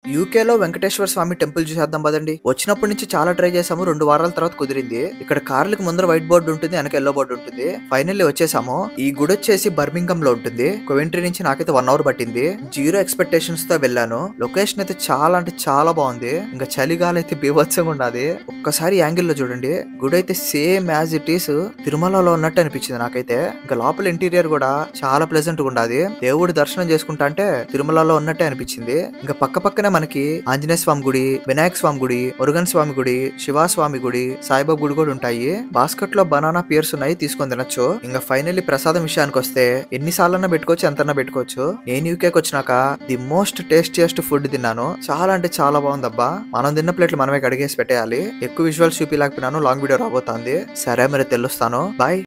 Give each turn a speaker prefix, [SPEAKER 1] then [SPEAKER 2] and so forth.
[SPEAKER 1] యూకేలో వెంకటేశ్వర స్వామి టెంపుల్ చూసేద్దాం పదండి వచ్చినప్పటి నుంచి చాలా ట్రై చేసాము రెండు వారాల తర్వాత కుదిరింది ఇక్కడ కార్లకు ముందర వైట్ బోర్డు ఉంటుంది వెనక ఎల్లో బోర్డు ఉంటుంది ఫైనల్లీ వచ్చేసాము ఈ గుడి వచ్చేసి బర్మింగం లో ఉంటుంది కోవెంట్రీ నుంచి నాకైతే వన్ అవర్ పట్టింది జీరో ఎక్స్పెక్టేషన్స్ తో వెళ్ళాను లొకేషన్ అయితే చాలా అంటే చాలా బాగుంది ఇంకా చలిగాలి అయితే బీభత్సంగా ఉన్నది ఒక్కసారి యాంగిల్ లో చూడండి గుడి అయితే సేమ్ యాజ్ ఇట్ ఈస్ తిరుమలలో ఉన్నట్టు అనిపించింది నాకైతే ఇంకా లోపల ఇంటీరియర్ కూడా చాలా ప్లెజెంట్ గా ఉండదు దేవుడి దర్శనం చేసుకుంటా అంటే తిరుమలలో ఉన్నట్టే అనిపించింది ఇంకా పక్క పక్కనే మనకి ఆంజనేయ స్వామి గుడి వినాయక స్వామి గుడి మురుగన్ స్వామి గుడి శివ స్వామి గుడి సాయిబాబా గుడి కూడా ఉంటాయి బాస్కెట్ లో బనానా పియర్స్ ఉన్నాయి తీసుకొని తినొచ్చు ఇంకా ఫైనల్లీ ప్రసాదం విషయానికి వస్తే ఎన్ని సార్లన్నా పెట్టుకోవచ్చు ఎంతన్నా పెట్టుకోవచ్చు నేను యూకేకి వచ్చినాక ది మోస్ట్ టేస్టియస్ట్ ఫుడ్ తిన్నాను చాలా అంటే చాలా బాగుందబ్బా మనం తిన్న ప్లేట్లు మనమే కడిగేసి పెట్టేయాలి ఎక్కువ విజువల్స్ చూపించలేకపోయినాను లాంగ్ వీడియో రాబోతోంది సరే మరి తెలుస్తాను బాయ్